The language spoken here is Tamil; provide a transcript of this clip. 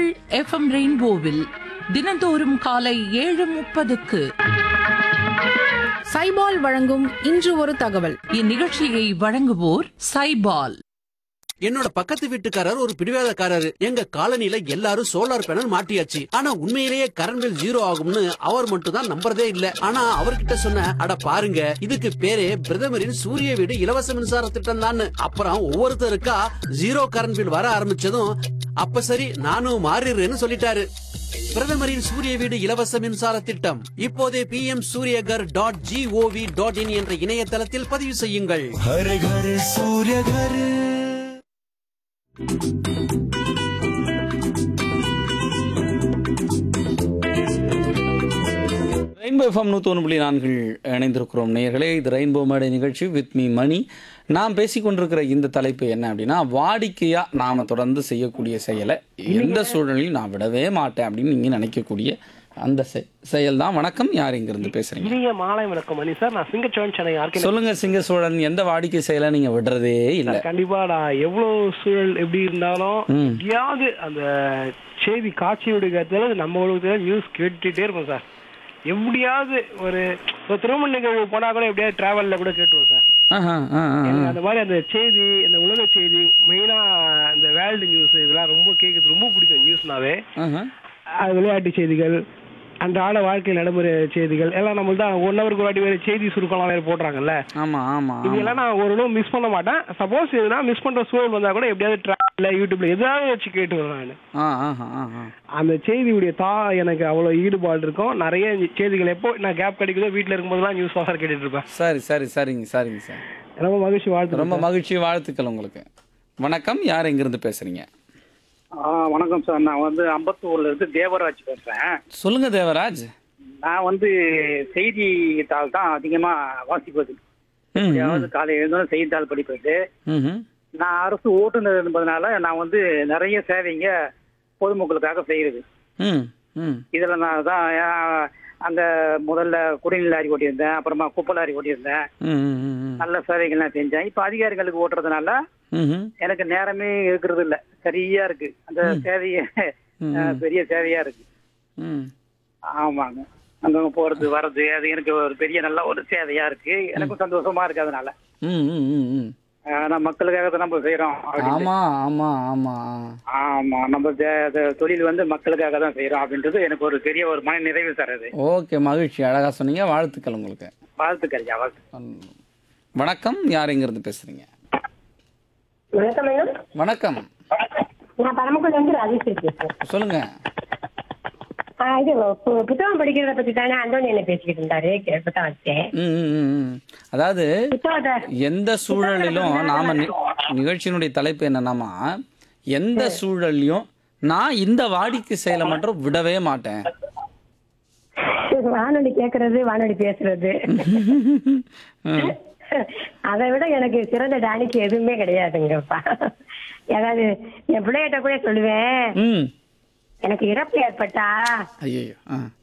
எஃப்எம் ரெயின்போவில் தினந்தோறும் காலை ஏழு முப்பதுக்கு சைபால் வழங்கும் இன்று ஒரு தகவல் இந்நிகழ்ச்சியை வழங்குவோர் சைபால் என்னோட பக்கத்து வீட்டுக்காரர் ஒரு பிடிவாதக்காரரு எங்க காலனில எல்லாரும் சோலார் பேனல் மாட்டியாச்சு ஆனா உண்மையிலேயே கரண்ட் பில் ஜீரோ ஆகும்னு அவர் மட்டும் தான் நம்புறதே இல்ல ஆனா அவர்கிட்ட சொன்ன அட பாருங்க இதுக்கு பேரே பிரதமரின் சூரிய வீடு இலவச மின்சார திட்டம் தான் அப்புறம் ஒவ்வொருத்தருக்கா ஜீரோ கரண்ட் பில் வர ஆரம்பிச்சதும் அப்ப சரி நானும் மாறிடுறேன்னு சொல்லிட்டாரு பிரதமரின் சூரிய வீடு இலவச மின்சார திட்டம் இப்போதே B M Surya Ghar dot gov dot in என்ற இணையதளத்தில் பதிவு செய்யுங்கள் हर घर सूर्य घर ரெயின்போ எஃப்எம் நூற்றி ஒன்று புள்ளி நான்கில் இணைந்திருக்கிறோம் நேயர்களே இது ரெயின்போ மேடை நிகழ்ச்சி வித் மீ மணி நாம் பேசிக்கொண்டிருக்கிற இந்த தலைப்பு என்ன அப்படின்னா வாடிக்கையாக நாம் தொடர்ந்து செய்யக்கூடிய செயலை எந்த சூழலையும் நான் விடவே மாட்டேன் அப்படின்னு நீங்கள் நினைக்கக்கூடிய அந்த செ- செயல் தான் வணக்கம் யார் இங்கிருந்து பேசுறீங்க இனிய மாலை வணக்கம் மணி சார் நான் சிங்கச்சோழன் சென்னை ஆர்கே சொல்லுங்க சிங்க சோழன் எந்த வாடிக்கை செயலை நீங்க விடுறதே இல்லை கண்டிப்பா நான் எவ்வளவு சூழல் எப்படி இருந்தாலும் ம். எப்படியாவது அந்த செய்தி காட்சி விடுக்கிறதுல நம்ம உலகத்துல நியூஸ் கேட்டுட்டே இருக்கும் சார் எப்படியாவது ஒரு ஒரு திருமண நிகழ்வு போனா கூட எப்படியாவது டிராவல்ல கூட கேட்டுருவோம் சார் ஆஹா, ஆ, ஆ, ஆ. எனக்கு அந்த மாதிரி அந்த செய்தி அந்த உலக செய்தி மெயினா இந்த வேர்ல்டு நியூஸ் இதெல்லாம் ரொம்ப கேட்கறது ரொம்ப பிடிக்கும் நியூஸ்னாவே ஆஹா. அது விளையாட்டு செய்திகள் அன்றாட வாழ்க்கை நடைமுறை செய்திகள் எல்லாம் நம்மள்ட்ட ஒன் ஹவருக்கு ஒரு வாட்டி வேற செய்தி சுருக்கம்லாம் வேற போடுறாங்கல்ல ஆமா ஆமா இது எல்லாம் நான் ஒரு மிஸ் பண்ண மாட்டேன் சப்போஸ் எதுனா மிஸ் பண்ற சூழல் வந்தா கூட எப்படியாவது ட்ராவல்ல யூடியூப்ல எதாவது வச்சு கேட்டு வருவேன் நான் ஆ ஆஹா, ஆஹா. அந்த செய்தியுடைய தா எனக்கு அவ்வளவு ஈடுபாடு இருக்கும் நிறைய செய்திகள் எப்போ நான் கேப் கிடைக்குதோ வீட்ல இருக்கும்போதெல்லாம் நியூஸ் சார் கேட்டுட்டு இருப்பேன் சரி சரி சரிங்க சரிங்க சார் ரொம்ப மகிழ்ச்சி வாழ்த்து ரொம்ப மகிழ்ச்சி வாழ்த்துக்கள் உங்களுக்கு வணக்கம் யார் எங்கிருந்து பேசுறீங்க ஆ வணக்கம் சார் நான் வந்து அம்பத்தூர்ல இருந்து தேவராஜ் பேசுறேன் சொல்லுங்க தேவராஜ் நான் வந்து செய்தித்தாள் தான் அதிகமா வாசிப்பது ம், எப்படியாவது காலை எழுந்தோம் செய்தித்தாள் படிப்பது ம்ஹும். நான் அரசு ஓட்டுநர் என்பதனால நான் வந்து நிறைய சேவைங்க பொதுமக்களுக்காக செய்யறது ம் ம் இதுல நான் தான் ஆ, அங்க முதல்ல குடிநீர் லாரி ஓட்டியிருந்தேன் அப்புறமா குப்பை லாரி ஓட்டியிருந்தேன் ம், ம், ம், ம். நல்ல சேவைகள்லாம் செஞ்சேன் இப்ப அதிகாரிகளுக்கு ஓட்டுறதுனால ம்ஹும். எனக்கு நேரமே இருக்கிறது இல்ல சரியா இருக்கு அந்த சேவையே ஆ, பெரிய சேவையா இருக்கு ம். ஆமாங்க அங்க போறது வர்றது அது எனக்கு ஒரு பெரிய நல்ல ஒரு சேவையா இருக்கு எனக்கும் சந்தோஷமா இருக்கு அதனால ம், ம், ம், ம். ஆஹ் நம்ம மக்களுக்காக தான் நம்ம செய்யறோம் அப்படின்னு. ஆமா ஆமா ஆமா ஆமா நம்ம தே- தே- தொழில் வந்து மக்களுக்காக தான் செய்யறோம் அப்படின்றது எனக்கு ஒரு பெரிய ஒரு மன நிறைவு தருது ஓகே மகிழ்ச்சி அழகா சொன்னீங்க வாழ்த்துக்கள் உங்களுக்கு வாழ்த்துக்கள் ஐயா வாழ்த்து ம். வணக்கம் யார் எங்கிருந்து பேசுறீங்க வணக்கம் மேடம் வணக்கம் நான் பரமக்குடில இருந்து ராஜேஸ்வரி பேசுறேன் சொல்லுங்க ஆ, இது பு- புத்தகம் படிக்கிறத பத்தி தானே அந்தோணி என்ன பேசிக்கிட்டு இருந்தாரு கேட்கத்தான் வச்சேன் ம், ம், ம், ம். அதாவது புத்தகத்தை எந்த சூழலிலும் நாம நி- நிகழ்ச்சியினுடைய தலைப்பு என்னன்னாமா எந்த சூழல்லையும் நான் இந்த வாடிக்கை செயலை மட்டும் விடவே மாட்டேன் வானொலி கேட்கறது வானொலி பேசுறது ம். அதை விட எனக்கு சிறந்த டானிக்கு எதுவுமே கிடையாதுங்கப்பா ஏதாவது என் பிள்ளைகிட்ட கூட சொல்லுவேன் ம் எனக்கு இறப்பு ஏற்பட்டா ஐயோ ஆ